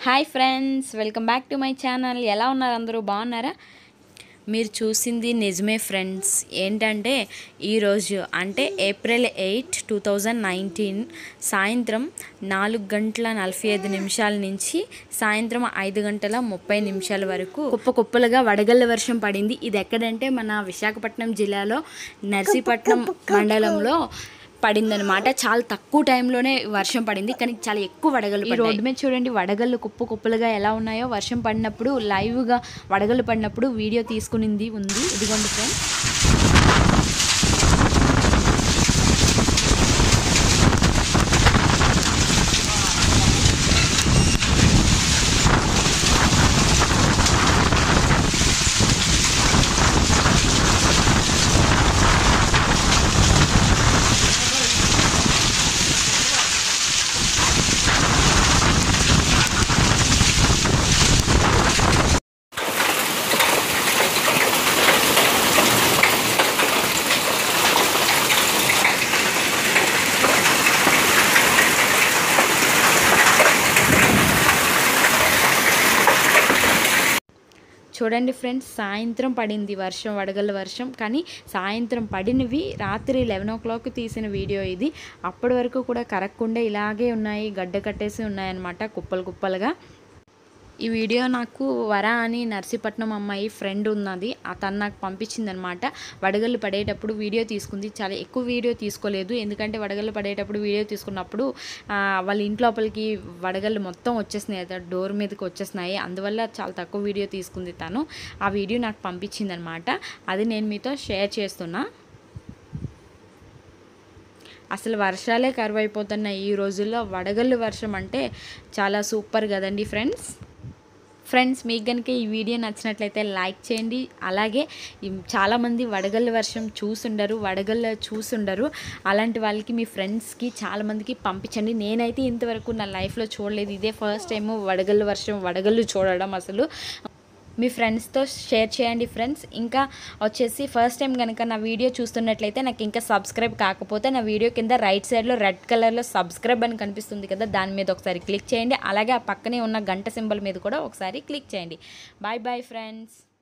hi friends welcome back to my channel ఎలా ఉన్నారు అందరూ బాగున్నారా మీరు చూసింది నిజమే ఫ్రెండ్స్ ఏంటంటే ఈరోజు అంటే April eight two thousand nineteen సాయంత్రం నాలుగు గంటల నలభై ఐదు నిమిషాల నుంచి సాయంత్రం ఐదు గంటల ముప్పై నిమిషాల వరకు కుప్ప కుప్పలుగా వడగళ్ళ వర్షం పడింది ఇది ఎక్కడంటే మన విశాఖపట్నం జిల్లాలో నర్సీపట్నం మండలంలో పడిందనమాట చాలా తక్కువ టైంలోనే వర్షం పడింది కానీ చాలా ఎక్కువ వడగళ్ళు ఈ రోడ్డు మీద చూడండి వడగళ్ళు కుప్ప కుప్పలుగా ఎలా ఉన్నాయో వర్షం పడినప్పుడు లైవ్గా వడగళ్ళు పడినప్పుడు వీడియో తీసుకునింది ఉంది ఇదిగోండి ఫ్రెండ్ చూడండి ఫ్రెండ్స్ సాయంత్రం పడింది వర్షం వడగళ్ళ వర్షం కానీ సాయంత్రం పడినవి రాత్రి లెవెన్ ఓ క్లాక్ తీసిన వీడియో ఇది అప్పటి వరకు కూడా కరగకుండా ఇలాగే ఉన్నాయి గడ్డ కట్టేసి ఉన్నాయన్నమాట కుప్పలు కుప్పలుగా ఈ వీడియో నాకు వర అని నర్సీపట్నం అమ్మాయి ఫ్రెండ్ ఉన్నది తను నాకు పంపించిందనమాట వడగళ్ళు పడేటప్పుడు వీడియో తీసుకుంది చాలా ఎక్కువ వీడియో తీసుకోలేదు ఎందుకంటే వడగళ్ళు పడేటప్పుడు వీడియో తీసుకున్నప్పుడు ఆ, వాళ్ళ ఇంట్లోపలికి వడగళ్ళు మొత్తం వచ్చేసినాయి అదే డోర్ మీదకి వచ్చేసినాయి అందువల్ల చాలా తక్కువ వీడియో తీసుకుంది తను ఆ వీడియో నాకు పంపించిందనమాట అది నేను మీతో షేర్ చేస్తున్నా అసలు వర్షాలే కరువైపోతున్నాయి ఈ రోజుల్లో వడగళ్ళు వర్షం అంటే చాలా సూపర్ కదండి ఫ్రెండ్స్ ఫ్రెండ్స్ మీకు కనుక ఈ వీడియో నచ్చినట్లయితే లైక్ చేయండి అలాగే ఈ చాలామంది వడగళ్ళ వర్షం చూసుండరు వడగళ్ళ చూసుండరు అలాంటి వాళ్ళకి మీ ఫ్రెండ్స్కి చాలామందికి పంపించండి నేనైతే ఇంతవరకు నా లైఫ్లో చూడలేదు ఇదే ఫస్ట్ టైం వడగళ్ళ వర్షం వడగళ్ళు చూడడం అసలు మీ ఫ్రెండ్స్తో షేర్ చేయండి ఫ్రెండ్స్ ఇంకా వచ్చేసి ఫస్ట్ టైం కనుక నా వీడియో చూస్తున్నట్లయితే నాకు ఇంకా సబ్స్క్రైబ్ కాకపోతే నా వీడియో కింద రైట్ సైడ్లో రెడ్ కలర్లో సబ్స్క్రైబ్ అని కనిపిస్తుంది కదా దాని మీద ఒకసారి క్లిక్ చేయండి అలాగే ఆ పక్కనే ఉన్న గంట సింబల్ మీద కూడా ఒకసారి క్లిక్ చేయండి బాయ్ బాయ్ ఫ్రెండ్స్